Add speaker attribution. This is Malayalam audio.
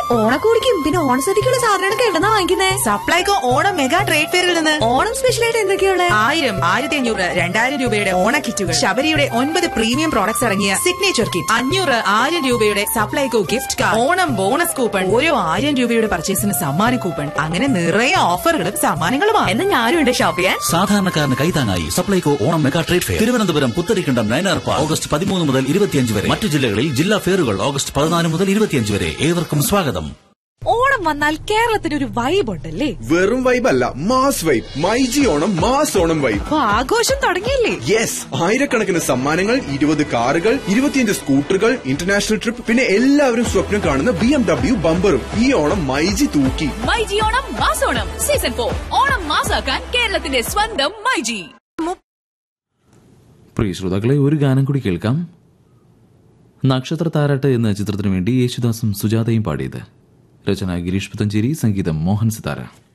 Speaker 1: ഓണക്കോടിക്കും പിന്നെ ഓണസദ്യക്കുള്ള സാധനങ്ങളൊക്കെ എവിടെന്നാ വാങ്ങിക്കുന്നേ
Speaker 2: സപ്ലൈകോ ഓണം മെഗാ ട്രേഡ് ഫെയറിൽ നിന്ന്
Speaker 1: ഓണം സ്പെഷ്യലായിട്ട് എന്തൊക്കെയുള്ള
Speaker 2: ആയിരം ആയിരത്തി അഞ്ഞൂറ് രണ്ടായിരം രൂപയുടെ ഓണ കിറ്റുകൾ ശബരിയുടെ ഒൻപത് പ്രീമിയം പ്രോഡക്ട്സ് ഇറങ്ങിയ സിഗ്നേച്ചർ കിറ്റ് അഞ്ഞൂറ് ആയിരം രൂപയുടെ Supplyco gift card Onam bonus coupon ഓരോ ആയിരം രൂപയുടെ പർച്ചേസിന് സമ്മാന കൂപ്പൺ അങ്ങനെ നിറയെ ഓഫറുകളും സമ്മാനങ്ങളുമാണ്
Speaker 1: എന്നാ ഞാനും ഉണ്ട് ഷോപ്പ് ചെയ്യാൻ
Speaker 3: സാധാരണക്കാരന് കൈതാങ്ങായി Supplyco Onam mega trade fair Thiruvananthapuram Putharikandam Nayanar park August പതിമൂന്ന് മുതൽ ഇരുപത്തിയഞ്ച് വരെ മറ്റു ജില്ലകളിൽ ജില്ലാ ഫെയറുകൾ ഓഗസ്റ്റ് പതിനാല് മുതൽ ഇരുപത്തിയഞ്ച് വരെ ഏവർക്കും സ്വാഗതം
Speaker 4: ഓണം വന്നാൽ കേരളത്തിന് ഒരു വൈബ് ഉണ്ടല്ലേ
Speaker 5: വെറും വൈബ് അല്ല mass vibe MyG Onam mass Onam vibe
Speaker 4: അപ്പൊ ആഘോഷം തുടങ്ങിയല്ലേ
Speaker 5: യെസ് ആയിരക്കണക്കിന് സമ്മാനങ്ങൾ ഇരുപത് കാറുകൾ ഇരുപത്തിയഞ്ച് സ്കൂട്ടറുകൾ ഇന്റർനാഷണൽ ട്രിപ്പ് പിന്നെ എല്ലാവരും സ്വപ്നം കാണുന്ന ബി എം ഡബ്ല്യു ബമ്പറും ഈ ഓണം മൈജി തൂക്കി
Speaker 6: മൈജി ഓണം മാസോണം സീസൺ ഫോർ ഓണം മാസാക്കാൻ കേരളത്തിന്റെ സ്വന്തം മൈജി
Speaker 7: പ്രിയ ശ്രോതാക്കളെ ഒരു ഗാനം കൂടി കേൾക്കാം നക്ഷത്ര താരാട്ട് എന്ന ചിത്രത്തിനു വേണ്ടി യേശുദാസും സുജാതയും പാടിയത് രചന ഗിരീഷ് പുത്തഞ്ചേരി സംഗീതം മോഹൻ സിതാര